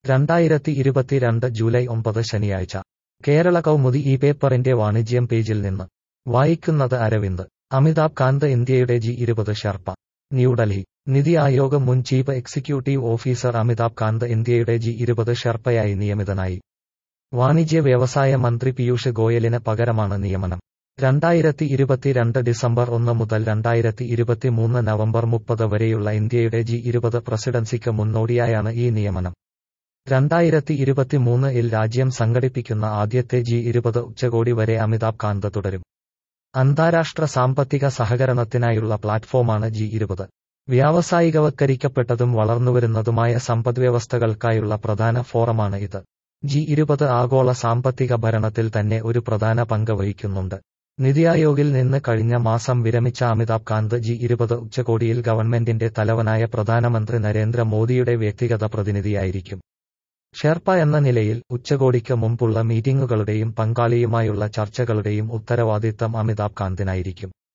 രണ്ടായിരത്തി ഇരുപത്തിരണ്ട് ജൂലൈ ഒമ്പത് ശനിയാഴ്ച കേരള കൗമുദി ഈ പേപ്പറിന്റെ വാണിജ്യം പേജിൽ നിന്ന് വായിക്കുന്നത് അരവിന്ദ് അമിതാഭ് കാന്ത് ഇന്ത്യയുടെ ജി ഇരുപത് ഷെർപ്പ ന്യൂഡൽഹി നിതി ആയോഗ് മുൻ chief executive officer Amitabh Kant ഇന്ത്യയുടെ ജി ഇരുപത് ഷെർപ്പയായി നിയമിതനായി വാണിജ്യ വ്യവസായ മന്ത്രി പീയൂഷ് ഗോയലിന് പകരമാണ് നിയമനം രണ്ടായിരത്തി ഇരുപത്തിരണ്ട് ഡിസംബർ ഒന്ന് മുതൽ രണ്ടായിരത്തി ഇരുപത്തിമൂന്ന് നവംബർ മുപ്പത് വരെയുള്ള ഇന്ത്യയുടെ ജി ഇരുപത് പ്രസിഡൻസിക്ക് മുന്നോടിയായാണ് ഈ നിയമനം രണ്ടായിരത്തി ഇരുപത്തിമൂന്ന് ഇൽ രാജ്യം സംഘടിപ്പിക്കുന്ന ആദ്യത്തെ ജി ഇരുപത് ഉച്ചകോടി വരെ അമിതാഭ് കാന്ത് തുടരും അന്താരാഷ്ട്ര സാമ്പത്തിക സഹകരണത്തിനായുള്ള പ്ലാറ്റ്ഫോമാണ് ജി ഇരുപത് വ്യാവസായികവൽക്കരിക്കപ്പെട്ടതും വളർന്നുവരുന്നതുമായ സമ്പദ്വ്യവസ്ഥകൾക്കായുള്ള പ്രധാന ഫോറമാണ് ഇത് ജി ഇരുപത് ആഗോള സാമ്പത്തിക ഭരണത്തിൽ തന്നെ ഒരു പ്രധാന പങ്ക് വഹിക്കുന്നുണ്ട് നിതി ആയോഗിൽ നിന്ന് കഴിഞ്ഞ മാസം വിരമിച്ച അമിതാഭ് കാന്ത് ജി ഇരുപത് ഉച്ചകോടിയിൽ ഗവൺമെന്റിന്റെ തലവനായ പ്രധാനമന്ത്രി നരേന്ദ്ര മോദിയുടെ വ്യക്തിഗത പ്രതിനിധിയായിരിക്കും ഷെർപ്പ എന്ന നിലയിൽ ഉച്ചകോടിക്ക് മുമ്പുള്ള മീറ്റിംഗുകളുടെയും പങ്കാളിയുമായുള്ള ചർച്ചകളുടെയും ഉത്തരവാദിത്തം അമിതാഭ് കാന്തിനായിരിക്കും